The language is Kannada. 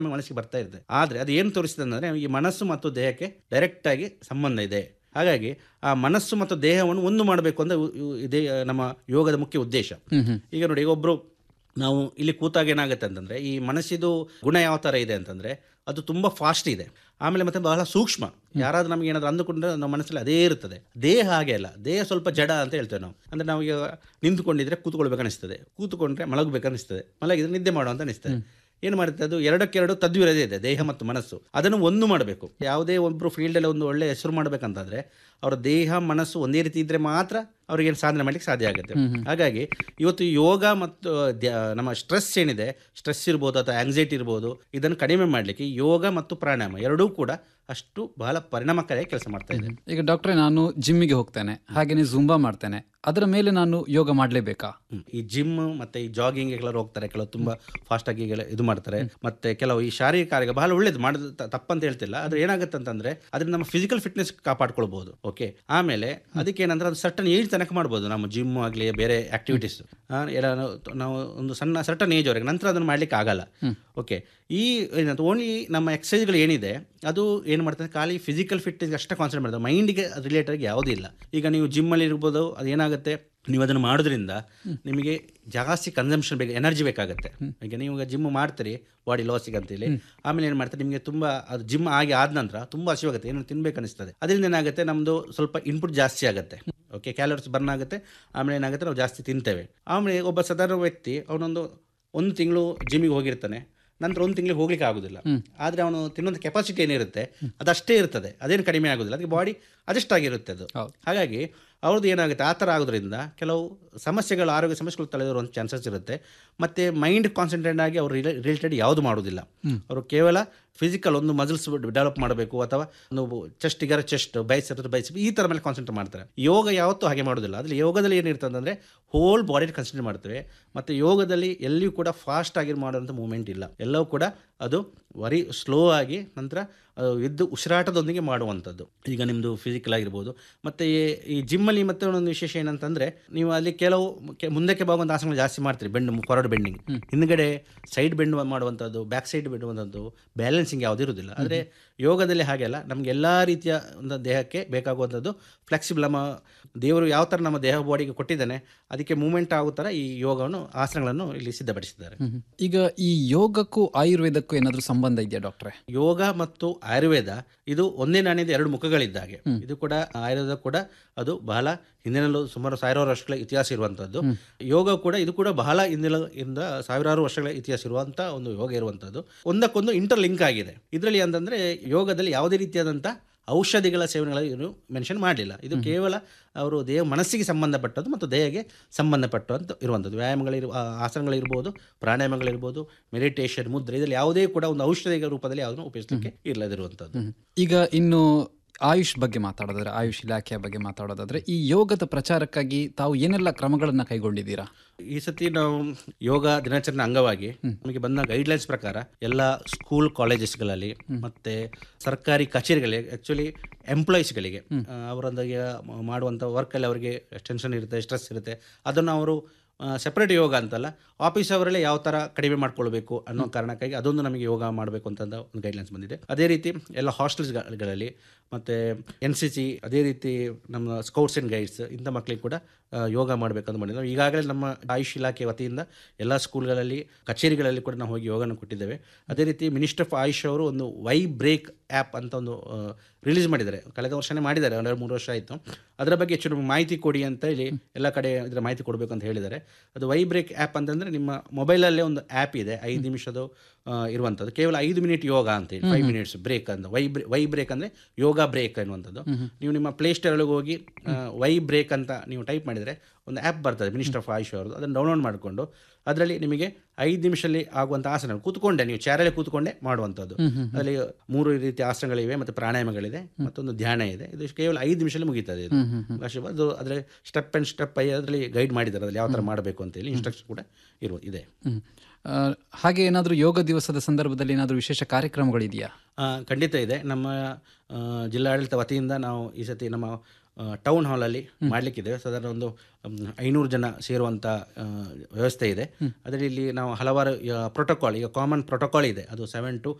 ಮನಸ್ಸಿಗೆ ಬರ್ತಾ ಇರ್ತದೆ ಆದರೆ ಅದು ಏನು ತೋರಿಸ್ತದೆ ಅಂದರೆ ಈ ಮನಸ್ಸು ಮತ್ತು ದೇಹಕ್ಕೆ ಡೈರೆಕ್ಟ್ ಆಗಿ ಸಂಬಂಧ ಇದೆ ಹಾಗಾಗಿ ಆ ಮನಸ್ಸು ಮತ್ತು ದೇಹವನ್ನು ಒಂದು ಮಾಡಬೇಕು ಅಂತ ಇವು- ಇವು- ಇದೇ ನಮ್ಮ ಯೋಗದ ಮುಖ್ಯ ಉದ್ದೇಶ ಈಗ ನೋಡಿ ಈಗ ಒಬ್ಬರು ನಾವು ಇಲ್ಲಿ ಕೂತಾಗ ಏನಾಗುತ್ತೆ ಅಂತಂದರೆ ಈ ಮನಸ್ಸಿದು ಗುಣ ಯಾವ ಥರ ಇದೆ ಅಂತಂದರೆ ಅದು ತುಂಬ ಫಾಸ್ಟ್ ಇದೆ ಆಮೇಲೆ ಮತ್ತೆ ಬಹಳ ಸೂಕ್ಷ್ಮ ಯಾರಾದ್ರೂ ನಮಗೆ ಏನಾದರೂ ಅಂದುಕೊಂಡ್ರೆ ನಮ್ಮ ಮನಸ್ಸಲ್ಲಿ ಅದೇ ಇರುತ್ತದೆ ದೇಹ ಹಾಗೆ ಅಲ್ಲ ದೇಹ ಸ್ವಲ್ಪ ಜಡ ಅಂತ ಹೇಳ್ತೇವೆ ನಾವು ಅಂದರೆ ನಾವು ಈಗ ನಿಂತ್ಕೊಂಡಿದ್ರೆ ಕೂತ್ಕೊಳ್ಬೇಕು ಅನಿಸ್ತದೆ ಕೂತ್ಕೊಂಡ್ರೆ ಮಲಗಬೇಕು ಅನಿಸ್ತದೆ ಮಲಗಿದ್ರೆ ನಿದ್ದೆ ಮಾಡುವ ಅಂತ ಅನಿಸ್ತದೆ ಏನು ಮಾಡುತ್ತೆ ಅದು ಎರಡಕ್ಕೆರಡು ತದ್ವಿರದೇ ಇದೆ ದೇಹ ಮತ್ತು ಮನಸ್ಸು ಅದನ್ನು ಒಂದು ಮಾಡಬೇಕು ಯಾವುದೇ ಒಬ್ಬರು ಫೀಲ್ಡಲ್ಲಿ ಒಂದು ಒಳ್ಳೆ ಹೆಸರು ಮಾಡಬೇಕಂತಂದ್ರೆ ಅವರ ದೇಹ ಮನಸ್ಸು ಒಂದೇ ರೀತಿ ಇದ್ರೆ ಮಾತ್ರ ಅವ್ರಿಗೆ ಸಾಧನೆ ಮಾಡಲಿಕ್ಕೆ ಸಾಧ್ಯ ಆಗುತ್ತೆ ಹಾಗಾಗಿ ಇವತ್ತು ಯೋಗ ಮತ್ತು ಧ್ಯ- ನಮ್ಮ ಸ್ಟ್ರೆಸ್ ಏನಿದೆ ಸ್ಟ್ರೆಸ್ ಇರ್ಬೋದು ಅಥವಾ ಆಂಗ್ಸೈಟಿ ಇರ್ಬೋದು ಇದನ್ನು ಕಡಿಮೆ ಮಾಡಲಿಕ್ಕೆ ಯೋಗ ಮತ್ತು ಪ್ರಾಣಾಯಾಮ ಎರಡೂ ಕೂಡ ಅಷ್ಟು ಬಹಳ ಪರಿಣಾಮಕಾರಿಯಾಗಿ ಕೆಲಸ ಮಾಡ್ತಾ ಇದೆ ಈಗ ಡಾಕ್ಟ್ರೆ ನಾನು ಜಿಮ್ಮಿಗೆ ಹೋಗ್ತೇನೆ ಹಾಗೇನೆ ಜುಂಬಾ ಮಾಡ್ತೇನೆ ಅದರ ಮೇಲೆ ನಾನು ಯೋಗ ಮಾಡಲೇಬೇಕಾ ಹ್ಮ್. ಈ ಜಿಮ್ ಮತ್ತೆ ಈ ಜಾಗಿಂಗ್ ಕೆಲವರು ಹೋಗ್ತಾರೆ ಕೆಲವು ತುಂಬಾ ಫಾಸ್ಟ್ ಆಗಿ ಎಲ್ಲ ಇದು ಮಾಡ್ತಾರೆ ಮತ್ತೆ ಕೆಲವು ಈ ಶಾರೀರಿಕ ಕಾರ್ಯ ಬಹಳ ಒಳ್ಳೇದು ಮಾಡೋದು ತ- ತಪ್ಪಂತ ಹೇಳ್ತಿಲ್ಲ ಆದ್ರೆ ಏನಾಗುತ್ತೆ ಅಂತಂದ್ರೆ ಅದರಿಂದ ನಮ್ಮ ಫಿಸಿಕಲ್ ಫಿಟ್ನೆಸ್ ಕಾಪಾಡ್ಕೊಳ್ಬಹುದು ಓಕೆ ಆಮೇಲೆ ಅದಕ್ಕೆ ಏನಂದ್ರೆ ಅದು ಸರ್ಟನ್ ಏಜ್ ತನಕ ಮಾಡ್ಬೋದು ನಮ್ಮ ಜಿಮ್ ಆಗಲಿ ಬೇರೆ ಆಕ್ಟಿವಿಟೀಸ್ ಎಲ್ಲ ನಾವು- ನಾವು ಒಂದು ಸಣ್ಣ ಸರ್ಟನ್ ಏಜ್ ವರೆಗೆ ನಂತರ ಅದನ್ನು ಮಾಡ್ಲಿಕ್ಕೆ ಆಗಲ್ಲ ಓಕೆ ಈ ಏನಂತ ಓನ್ಲಿ ನಮ್ಮ ಎಕ್ಸಸೈಸ್ಗಳು ಏನಿದೆ ಅದು ಏನು ಮಾಡ್ತದೆ ಖಾಲಿ ಫಿಸಿಕಲ್ ಫಿಟ್ನೆಸ್ ಅಷ್ಟೇ ಕಾನ್ಸಂಟ್ರೇಟ್ ಮಾಡ್ತದೆ ಮೈಂಡ್ಗೆ ರಿಲೇಟೆಡ್ ಆಗಿ ಯಾವುದೂ ಇಲ್ಲ ಈಗ ನೀವು ಜಿಮ್ಮಲ್ಲಿ ಇರ್ಬೋದು ಅದು ಏನಾಗುತ್ತೆ ನೀವು ಅದನ್ನು ಮಾಡೋದ್ರಿಂದ ನಿಮಗೆ ಜಾಸ್ತಿ ಕನ್ಸಂಪ್ಷನ್ ಬೇಕು ಎನರ್ಜಿ ಬೇಕಾಗುತ್ತೆ ಈಗ ನೀವು ಈಗ ಜಿಮ್ ಮಾಡ್ತೀರಿ ಬಾಡಿ ಲಾಸಿಗೆ ಅಂತೇಳಿ ಆಮೇಲೆ ಏನು ಮಾಡ್ತಾರೆ ನಿಮಗೆ ತುಂಬ ಅದು ಜಿಮ್ ಆಗಿ ಆದ ನಂತರ ತುಂಬ ಹಸಿವಾಗುತ್ತೆ ಏನು ತಿನ್ಬೇಕು ಅನಿಸ್ತದೆ ಅದರಿಂದ ಏನಾಗುತ್ತೆ ನಮ್ಮದು ಸ್ವಲ್ಪ ಇನ್ಪುಟ್ ಜಾಸ್ತಿ ಆಗುತ್ತೆ ಓಕೆ ಕ್ಯಾಲೋರಿಸ್ ಬರ್ನ್ ಆಗುತ್ತೆ ಆಮೇಲೆ ಏನಾಗುತ್ತೆ ನಾವು ಜಾಸ್ತಿ ತಿಂತೇವೆ ಆಮೇಲೆ ಒಬ್ಬ ಸಾಧಾರಣ ವ್ಯಕ್ತಿ ಅವನೊಂದು ಒಂದು ತಿಂಗಳು ಜಿಮ್ಮಿಗೆ ಹೋಗಿರ್ತಾನೆ ನಂತರ ಒಂದು ತಿಂಗಳಿಗೆ ಹೋಗ್ಲಿಕ್ಕೆ ಆಗೋದಿಲ್ಲ ಆದರೆ ಅವನು ತಿನ್ನೋಂಥ ಕೆಪಾಸಿಟಿ ಏನಿರುತ್ತೆ ಅದಷ್ಟೇ ಇರ್ತದೆ ಅದೇನು ಕಡಿಮೆ ಆಗೋದಿಲ್ಲ ಅದಕ್ಕೆ ಬಾಡಿ ಅಡ್ಜಸ್ಟ್ ಆಗಿರುತ್ತೆ ಅದು ಹೌದು. ಹಾಗಾಗಿ ಅವ್ರದ್ದು ಏನಾಗುತ್ತೆ ಆ ಥರ ಆಗೋದ್ರಿಂದ ಕೆಲವು ಸಮಸ್ಯೆಗಳು ಆರೋಗ್ಯ ಸಮಸ್ಯೆಗಳು ತಲೆದೋರುವಂಥ ಚಾನ್ಸಸ್ ಇರುತ್ತೆ ಮತ್ತು ಮೈಂಡ್ ಕಾನ್ಸಂಟ್ರೇಟ್ ಆಗಿ ಅವರು ರಿಲೇಟೆಡ್ ಯಾವುದು ಮಾಡೋದಿಲ್ಲ ಅವರು ಕೇವಲ ಫಿಸಿಕಲ್ ಒಂದು ಮಸಲ್ಸ್ ಡೆವಲಪ್ ಮಾಡಬೇಕು ಅಥವಾ ಒಂದು ಚೆಸ್ಟ್ ಇಗರ ಚೆಸ್ಟ್ ಬೈಸೆಪ್ ಬೈಸೆಪ್ ಈ ಥರ ಮೇಲೆ ಕಾನ್ಸಂಟ್ರೇಟ್ ಮಾಡ್ತಾರೆ ಯೋಗ ಯಾವತ್ತೂ ಹಾಗೆ ಮಾಡೋದಿಲ್ಲ ಅದ್ರಲ್ಲಿ ಯೋಗದಲ್ಲಿ ಏನಿರ್ತದೆ ಅಂದರೆ ಹೋಲ್ ಬಾಡಿ ಕನ್ಸಿಡರ್ ಮಾಡ್ತೇವೆ ಮತ್ತು ಯೋಗದಲ್ಲಿ ಎಲ್ಲಿಯೂ ಕೂಡ ಫಾಸ್ಟ್ ಆಗಿ ಮಾಡುವಂಥ ಮೂಮೆಂಟ್ ಇಲ್ಲ ಎಲ್ಲವೂ ಕೂಡ ಅದು ವರಿ ಸ್ಲೋ ಆಗಿ ನಂತರ ಅದು ಇದ್ದು ಉಸಿರಾಟದೊಂದಿಗೆ ಮಾಡುವಂಥದ್ದು ಈಗ ನಿಮ್ಮದು ಫಿಸಿಕಲ್ ಆಗಿರ್ಬೋದು ಮತ್ತು ಈ ಜಿಮ್ಮಲ್ಲಿ ಮತ್ತೆ ಒಂದು ವಿಶೇಷ ಏನಂತಂದರೆ ನೀವು ಅಲ್ಲಿ ಕೆಲವು ಕೆ- ಮುಂದಕ್ಕೆ ಬಾಗುವಂಥ ಆಸನಗಳು ಜಾಸ್ತಿ ಮಾಡ್ತೀರಿ ಬೆಂಡ್ ಫಾರ್ವರ್ಡ್ ಬೆಂಡಿಂಗ್ ಹಿಂದ್ಗಡೆ ಸೈಡ್ ಬೆಂಡ್ ಮಾಡುವಂಥದ್ದು ಬ್ಯಾಕ್ ಸೈಡ್ ಬಿಡುವಂಥದ್ದು ಬ್ಯಾಲೆನ್ಸಿಂಗ್ ಯಾವುದೂ ಇರೋದಿಲ್ಲ ಆದರೆ ಯೋಗದಲ್ಲಿ ಹಾಗೆ ಅಲ್ಲ ನಮಗೆ ಎಲ್ಲ ರೀತಿಯ ಒಂದು ದೇಹಕ್ಕೆ ಬೇಕಾಗುವಂಥದ್ದು ಫ್ಲೆಕ್ಸಿಬಲ್ ನಮ್ಮ ದೇವರು ಯಾವ ಥರ ನಮ್ಮ ದೇಹ ಬಾಡಿಗೆ ಕೊಟ್ಟಿದ್ದಾನೆ ಅದಕ್ಕೆ ಮೂಮೆಂಟ್ ಆಗೋ ಥರ ಈ ಯೋಗವನ್ನು ಆಸನಗಳನ್ನು ಇಲ್ಲಿ ಸಿದ್ಧಪಡಿಸಿದ್ದಾರೆ ಈಗ ಈ ಯೋಗಕ್ಕೂ ಆಯುರ್ವೇದಕ್ಕೂ ಏನಾದರೂ ಸಂಬಂಧ ಇದೆಯಾ ಡಾಕ್ಟ್ರೆ ಯೋಗ ಮತ್ತು ಆಯುರ್ವೇದ ಇದು ಒಂದೇ ನಾಣ್ಯದ ಎರಡು ಮುಖಗಳಿದ್ದಾಗೆ ಇದು ಕೂಡ ಆಯುರ್ವೇದ ಕೂಡ ಅದು ಬಹಳ ಹಿಂದಿನಲ್ಲೂ ಸುಮಾರು ಸಾವಿರಾರು ವರ್ಷಗಳ ಇತಿಹಾಸ ಇರುವಂಥದ್ದು ಯೋಗ ಕೂಡ ಇದು ಕೂಡ ಬಹಳ ಹಿಂದಿನ ಇಂದ ಸಾವಿರಾರು ವರ್ಷಗಳ ಇತಿಹಾಸ ಇರುವಂಥ ಒಂದು ಯೋಗ ಇರುವಂಥದ್ದು ಒಂದಕ್ಕೊಂದು ಇಂಟರ್ ಲಿಂಕ್ ಆಗಿದೆ ಇದರಲ್ಲಿ ಅಂತಂದರೆ ಯೋಗದಲ್ಲಿ ಯಾವುದೇ ರೀತಿಯಾದಂಥ ಔಷಧಿಗಳ ಸೇವನೆಗಳು ಮೆನ್ಷನ್ ಮಾಡಲಿಲ್ಲ ಇದು ಕೇವಲ ಅವರು ದೇಹ ಮನಸ್ಸಿಗೆ ಸಂಬಂಧಪಟ್ಟದ್ದು ಮತ್ತು ದೇಹಕ್ಕೆ ಸಂಬಂಧಪಟ್ಟಂತ ಇರುವಂಥದ್ದು ವ್ಯಾಯಾಮಗಳಿರು ಆ, ಆಸನಗಳಿರ್ಬೋದು ಪ್ರಾಣಾಯಾಮಗಳಿರ್ಬೋದು ಮೆಡಿಟೇಷನ್ ಮುದ್ರೆ ಇದರಲ್ಲಿ ಯಾವುದೇ ಕೂಡ ಒಂದು ಔಷಧಿಗಳ ರೂಪದಲ್ಲಿ ಯಾವುದನ್ನು ಉಪಯೋಗಿಸಲಿಕ್ಕೆ ಇಲ್ಲದಿರುವಂಥದ್ದು ಈಗ ಇನ್ನು ಆಯುಷ್ ಬಗ್ಗೆ ಮಾತಾಡೋದಾದ್ರೆ ಆಯುಷ್ ಇಲಾಖೆಯ ಬಗ್ಗೆ ಮಾತಾಡೋದಾದ್ರೆ ಈ ಯೋಗದ ಪ್ರಚಾರಕ್ಕಾಗಿ ತಾವು ಏನೆಲ್ಲ ಕ್ರಮಗಳನ್ನ ಕೈಗೊಂಡಿದ್ದೀರಾ ಈ ಸತಿ ನಾವು ಯೋಗ ದಿನಾಚರಣೆ ಅಂಗವಾಗಿ ನಮಗೆ ಬಂದ ಗೈಡ್ಲೈನ್ಸ್ ಪ್ರಕಾರ ಎಲ್ಲ ಸ್ಕೂಲ್ ಕಾಲೇಜಸ್ಗಳಲ್ಲಿ ಮತ್ತೆ ಸರ್ಕಾರಿ ಕಚೇರಿಗಳಿಗೆ ಆ್ಯಕ್ಚುಲಿ ಎಂಪ್ಲಾಯೀಸ್ಗಳಿಗೆ ಅವರೊಂದಿಗೆ ಮಾಡುವಂಥ ವರ್ಕಲ್ಲಿ ಅವರಿಗೆ ಟೆನ್ಷನ್ ಇರುತ್ತೆ ಸ್ಟ್ರೆಸ್ ಇರುತ್ತೆ ಅದನ್ನು ಅವರು ಸೆಪ್ರೇಟ್ ಯೋಗ ಅಂತಲ್ಲ ಆಫೀಸ್ ಅವರಲ್ಲೇ ಯಾವ ಥರ ಕಡಿಮೆ ಮಾಡ್ಕೊಳ್ಬೇಕು ಅನ್ನೋ ಕಾರಣಕ್ಕಾಗಿ ಅದೊಂದು ನಮಗೆ ಯೋಗ ಮಾಡಬೇಕು ಅಂತ ಒಂದು ಗೈಡ್ಲೈನ್ಸ್ ಬಂದಿದೆ ಅದೇ ರೀತಿ ಎಲ್ಲ ಹಾಸ್ಟೆಲ್ಸ್ಗಳಲ್ಲಿ ಮತ್ತು ಎನ್ ಸಿ ಸಿ ಅದೇ ರೀತಿ ನಮ್ಮ ಸ್ಕೌಟ್ಸ್ ಆ್ಯಂಡ್ ಗೈಡ್ಸ್ ಇಂಥ ಮಕ್ಕಳಿಗೆ ಕೂಡ ಆ, ಯೋಗ ಮಾಡಬೇಕಂತ ಮಾಡಿದ್ವಿ ಈಗಾಗಲೇ ನಮ್ಮ ಆಯುಷ್ ಇಲಾಖೆ ವತಿಯಿಂದ ಎಲ್ಲ ಸ್ಕೂಲ್ಗಳಲ್ಲಿ ಕಚೇರಿಗಳಲ್ಲಿ ಕೂಡ ನಾವು ಹೋಗಿ ಯೋಗನ ಕೊಟ್ಟಿದ್ದೇವೆ ಅದೇ ರೀತಿ ಮಿನಿಸ್ಟರ್ ಆಫ್ ಆಯುಷ್ ಅವರು ಒಂದು ವೈ ಬ್ರೇಕ್ ಆ್ಯಪ್ ಅಂತ ಒಂದು ರಿಲೀಸ್ ಮಾಡಿದ್ದಾರೆ ಕಳೆದ ವರ್ಷನೇ ಮಾಡಿದ್ದಾರೆ ಒಂದೆರಡು ಮೂರು ವರ್ಷ ಆಯಿತು ಅದರ ಬಗ್ಗೆ ಹೆಚ್ಚು ನಮ್ಗೆ ಮಾಹಿತಿ ಕೊಡಿ ಅಂತ ಹೇಳಿ ಎಲ್ಲ ಕಡೆ ಇದರ ಮಾಹಿತಿ ಕೊಡಬೇಕು ಅಂತ ಹೇಳಿದ್ದಾರೆ ಅದು ವೈ ಬ್ರೇಕ್ ಆ್ಯಪ್ ಅಂತಂದರೆ ನಿಮ್ಮ ಮೊಬೈಲಲ್ಲೇ ಒಂದು ಆ್ಯಪ್ ಇದೆ ಐದು ನಿಮಿಷದ ಆ, ಇರುವಂಥದ್ದು ಕೇವಲ ಐದು ಮಿನಿಟ್ ಯೋಗ ಅಂತ ಹೇಳಿ ಫೈವ್ ಮಿನಿಟ್ಸ್ ಬ್ರೇಕ್ ಅಂತ ವೈ ಬ್ರೇ ವೈ ಬ್ರೇಕ್ ಅಂದರೆ ಯೋಗ ಬ್ರೇಕ್ ಅನ್ನುವಂಥದ್ದು ನೀವು ನಿಮ್ಮ ಪ್ಲೇಸ್ಟೋರೊಳಗೆ ಹೋಗಿ ಆ, ವೈ ಬ್ರೇಕ್ ಅಂತ ನೀವು ಟೈಪ್ ಮಾಡಿದರೆ ಒಂದು ಆ್ಯಪ್ ಬರ್ತದೆ ಮಿನಿಸ್ಟರ್ ಆಫ್ ಆಯುಷ್ ಅವ್ರದ್ದು ಅದನ್ನು ಡೌನ್ಲೋಡ್ ಮಾಡಿಕೊಂಡು ಅದರಲ್ಲಿ ನಿಮಗೆ ಐದು ನಿಮಿಷದಲ್ಲಿ ಆಗುವಂಥ ಆಸನ ಕೂತ್ಕೊಂಡೆ ನೀವು ಚಾರಲ್ಲೇ ಕೂತ್ಕೊಂಡೆ ಮಾಡುವಂಥದ್ದು ಅದರಲ್ಲಿ ಮೂರು ರೀತಿಯ ಆಸನಗಳಿವೆ ಮತ್ತು ಪ್ರಾಣಾಯಾಮಗಳಿದೆ ಮತ್ತೊಂದು ಧ್ಯಾನ ಇದೆ ಇದು ಕೇವಲ ಐದು ನಿಮಿಷದಲ್ಲಿ ಮುಗೀತದೆ ಇದು ಅಷ್ಟೇ ಅದು ಅದರಲ್ಲಿ ಸ್ಟೆಪ್ ಆ್ಯಂಡ್ ಸ್ಟೆಪ್ ಐ ಅದರಲ್ಲಿ ಗೈಡ್ ಮಾಡಿದ್ದಾರೆ ಅದ್ರಲ್ಲಿ ಯಾವ ಥರ ಮಾಡಬೇಕು ಅಂತೇಳಿ ಇನ್ಸ್ಟ್ರಕ್ಷನ್ ಕೂಡ ಇರುವ ಇದೆ ಹ್ಮ್. ಆ, ಹಾಗೆ ಏನಾದರೂ ಯೋಗ ದಿವಸದ ಸಂದರ್ಭದಲ್ಲಿ ಏನಾದರೂ ವಿಶೇಷ ಕಾರ್ಯಕ್ರಮಗಳಿದೆಯಾ ಆ, ಖಂಡಿತ ಇದೆ ನಮ್ಮ ಆ, ಜಿಲ್ಲಾಡಳಿತ ವತಿಯಿಂದ ನಾವು ಈ ಸತಿ ನಮ್ಮ ಟೌನ್ ಹಾಲಲ್ಲಿ ಮಾಡಲಿಕ್ಕಿದೆ ಸಾಧಾರಣ ಒಂದು ಐನೂರು ಜನ ಸೇರುವಂಥ ಆ, ವ್ಯವಸ್ಥೆ ಇದೆ ಅದರಲ್ಲಿ ನಾವು ಹಲವಾರು ಪ್ರೋಟೋಕಾಲ್ ಈಗ ಕಾಮನ್ ಪ್ರೋಟೋಕಾಲ್ ಇದೆ ಅದು ಸೆವೆನ್ ಟು